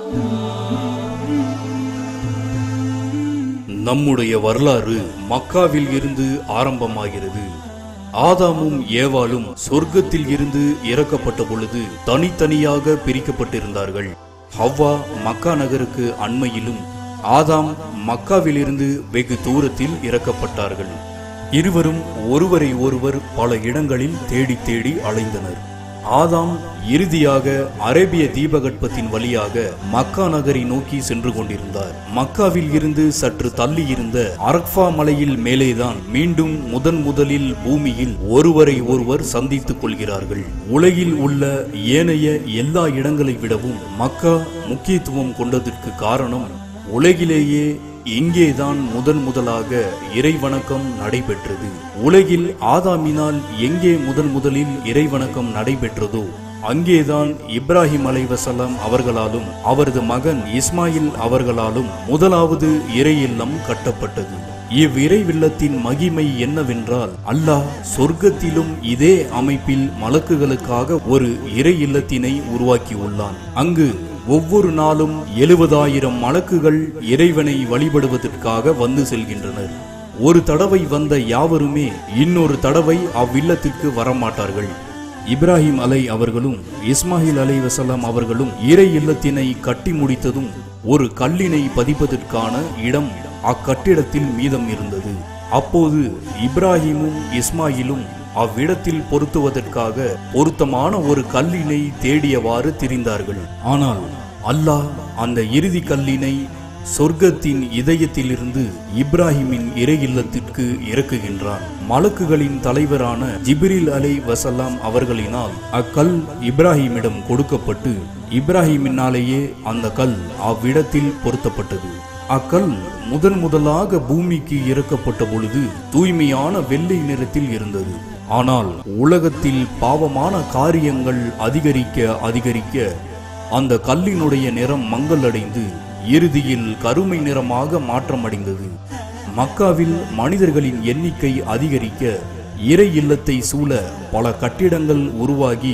நம்முடைய வரலாறு மக்காவில் இருந்து ஆரம்பமாகிறது ஆதாமும் ஏவாளும் சொர்க்கத்தில் இருந்து இறக்கப்பட்ட பொழுது தனித்தனியாக பிரிக்கப்பட்டிருந்தார்கள் ஹவ்வா மக்கா நகருக்கு அண்மையிலும் ஆதாம் மக்காவிலிருந்து வெகு தூரத்தில் இறக்கப்பட்டார்கள் இருவரும் ஒருவரை ஒருவர் பல இடங்களில் தேடி தேடி அலைந்தனர் ஆதாம் இறுதியாக அரேபிய தீபகற்பத்தின் வழியாக மக்கா நகரை நோக்கி சென்று கொண்டிருந்தார் மக்காவில் இருந்து சற்று தள்ளி இருந்த அரக்ஃபா மலையில் மேலேதான் மீண்டும் முதன் முதலில் பூமியில் ஒருவரை ஒருவர் சந்தித்துக் கொள்கிறார்கள் உலகில் உள்ள ஏனைய எல்லா இடங்களை விடவும் மக்கா முக்கியத்துவம் கொண்டதற்கு காரணம் உலகிலேயே இங்கேதான் முதன் முதலாக இறைவணக்கம் நடைபெற்றது உலகில் ஆதாமினால் எங்கே முதன் முதலில் இறைவணக்கம் நடைபெற்றதோ அங்கேதான் இப்ராஹிம் அலைவசலாம் அவர்களாலும் அவரது மகன் இஸ்மாயில் அவர்களாலும் முதலாவது இறை இல்லம் கட்டப்பட்டது இவ்விரைவில்லத்தின் மகிமை என்னவென்றால் அல்லாஹ் சொர்க்கத்திலும் இதே அமைப்பில் மலக்குகளுக்காக ஒரு இறை இல்லத்தினை உருவாக்கியுள்ளான் அங்கு ஒவ்வொரு நாளும் எழுபதாயிரம் மலக்குகள் இறைவனை வழிபடுவதற்காக வந்து செல்கின்றனர் ஒரு தடவை வந்த யாவருமே இன்னொரு தடவை அவ்வில்லத்திற்கு வரமாட்டார்கள் இப்ராஹிம் அலை அவர்களும் இஸ்மாயில் அலை வசலாம் அவர்களும் இறை இல்லத்தினை கட்டி முடித்ததும் ஒரு கல்லினை பதிப்பதற்கான இடம் அக்கட்டிடத்தில் மீதம் இருந்தது அப்போது இப்ராஹிமும் இஸ்மாயிலும் அவ்விடத்தில் பொருத்துவதற்காக பொருத்தமான ஒரு கல்லினை தேடியவாறு திரிந்தார்கள் ஆனால் அல்லாஹ் அந்த இறுதி கல்லினை சொர்க்கத்தின் இதயத்திலிருந்து இப்ராஹிமின் இறை இல்லத்திற்கு இறக்குகின்றான் மலக்குகளின் தலைவரான ஜிப்ரில் அலை வசல்லாம் அவர்களினால் அக்கல் இப்ராஹிமிடம் கொடுக்கப்பட்டு இப்ராஹிமினாலேயே அந்த கல் அவ்விடத்தில் பொருத்தப்பட்டது அக்கல் முதன் முதலாக பூமிக்கு இறக்கப்பட்ட பொழுது தூய்மையான வெள்ளை நிறத்தில் இருந்தது ஆனால் உலகத்தில் பாவமான காரியங்கள் அதிகரிக்க அதிகரிக்க அந்த கல்லினுடைய நிறம் மங்கலடைந்து இறுதியில் கருமை நிறமாக மாற்றமடைந்தது மக்காவில் மனிதர்களின் எண்ணிக்கை அதிகரிக்க இறை இல்லத்தை சூழ பல கட்டிடங்கள் உருவாகி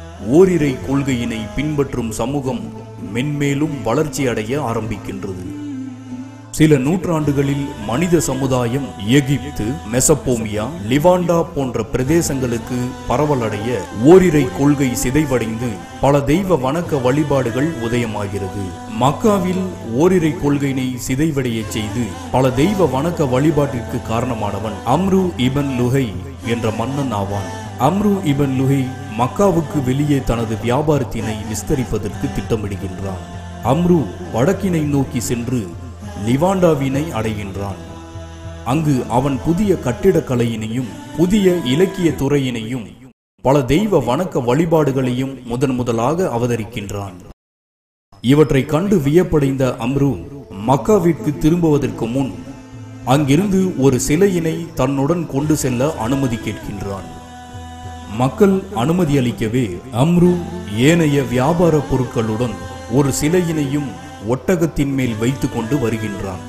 ஓரிரை கொள்கையினை பின்பற்றும் சமூகம் மென்மேலும் வளர்ச்சி அடைய ஆரம்பிக்கின்றது சில நூற்றாண்டுகளில் மனித சமுதாயம் எகிப்து மெசப்போமியா லிவாண்டா போன்ற பிரதேசங்களுக்கு பரவலடைய ஓரிரை கொள்கை சிதைவடைந்து பல தெய்வ வணக்க வழிபாடுகள் உதயமாகிறது மக்காவில் ஓரிரை கொள்கையினை சிதைவடைய செய்து பல தெய்வ வணக்க வழிபாட்டிற்கு காரணமானவன் அம்ரு இபன் லுஹை என்ற மன்னன் ஆவான் அம்ரு இபன் லுஹை மக்காவுக்கு வெளியே தனது வியாபாரத்தினை விஸ்தரிப்பதற்கு திட்டமிடுகின்றான் அம்ரு வடக்கினை நோக்கி சென்று லிவாண்டாவினை அடைகின்றான் அங்கு அவன் புதிய கட்டிடக்கலையினையும் புதிய இலக்கிய துறையினையும் பல தெய்வ வணக்க வழிபாடுகளையும் முதன் முதலாக அவதரிக்கின்றான் இவற்றை கண்டு வியப்படைந்த அம்ரு மக்காவிற்கு திரும்புவதற்கு முன் அங்கிருந்து ஒரு சிலையினை தன்னுடன் கொண்டு செல்ல அனுமதி கேட்கின்றான் மக்கள் அனுமதி அளிக்கவே அம்ரு ஏனைய வியாபார பொருட்களுடன் ஒரு சிலையினையும் ஒட்டகத்தின் மேல் வைத்துக் கொண்டு வருகின்றான்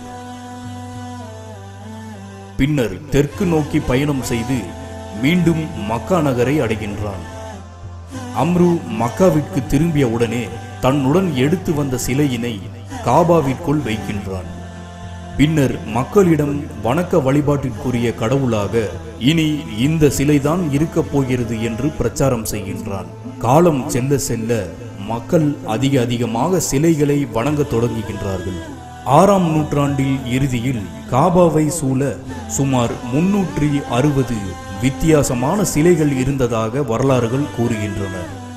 பின்னர் தெற்கு நோக்கி பயணம் செய்து மீண்டும் மக்கா நகரை அடைகின்றான் அம்ரு மக்காவிற்கு திரும்பிய உடனே தன்னுடன் எடுத்து வந்த சிலையினை காபாவிற்குள் வைக்கின்றான் பின்னர் மக்களிடம் வணக்க வழிபாட்டிற்குரிய கடவுளாக இனி இந்த சிலைதான் இருக்கப் போகிறது என்று பிரச்சாரம் செய்கின்றான் காலம் செல்ல செல்ல மக்கள் அதிக அதிகமாக சிலைகளை வணங்கத் தொடங்குகின்றார்கள் ஆறாம் நூற்றாண்டில் இறுதியில் காபாவை சூழ சுமார் முன்னூற்றி அறுபது வித்தியாசமான சிலைகள் இருந்ததாக வரலாறுகள் கூறுகின்றன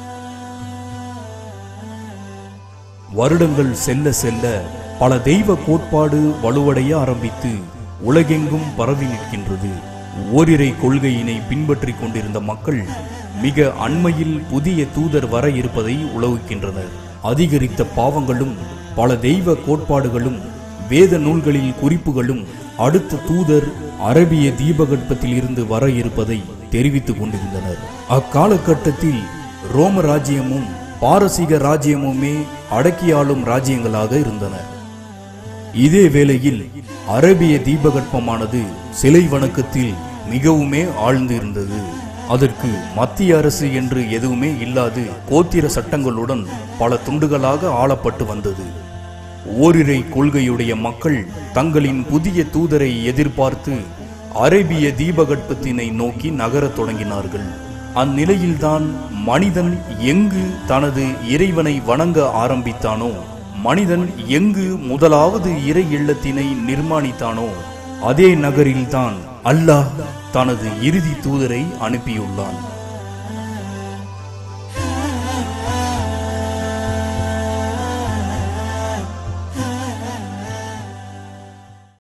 வருடங்கள் செல்ல செல்ல பல தெய்வ கோட்பாடு வலுவடைய ஆரம்பித்து உலகெங்கும் பரவி நிற்கின்றது ஓரிரை கொள்கையினை பின்பற்றிக் கொண்டிருந்த மக்கள் மிக அண்மையில் புதிய தூதர் வர இருப்பதை உலவுகின்றனர் அதிகரித்த பாவங்களும் பல தெய்வ கோட்பாடுகளும் வேத நூல்களில் குறிப்புகளும் அடுத்த தூதர் அரபிய தீபகற்பத்தில் இருந்து வர இருப்பதை தெரிவித்துக் கொண்டிருந்தனர் அக்காலகட்டத்தில் ரோம ராஜ்யமும் பாரசீக ராஜ்யமுமே அடக்கியாளும் ராஜ்யங்களாக இருந்தன இதே வேளையில் அரபிய தீபகற்பமானது சிலை வணக்கத்தில் மிகவுமே ஆழ்ந்து இருந்தது அதற்கு மத்திய அரசு என்று எதுவுமே இல்லாது கோத்திர சட்டங்களுடன் பல துண்டுகளாக ஆளப்பட்டு வந்தது ஓரிரை கொள்கையுடைய மக்கள் தங்களின் புதிய தூதரை எதிர்பார்த்து அரேபிய தீபகற்பத்தினை நோக்கி நகரத் தொடங்கினார்கள் அந்நிலையில்தான் மனிதன் எங்கு தனது இறைவனை வணங்க ஆரம்பித்தானோ மனிதன் எங்கு முதலாவது இறை இல்லத்தினை நிர்மாணித்தானோ அதே நகரில்தான் அல்லாஹ் தனது இறுதி தூதரை அனுப்பியுள்ளான்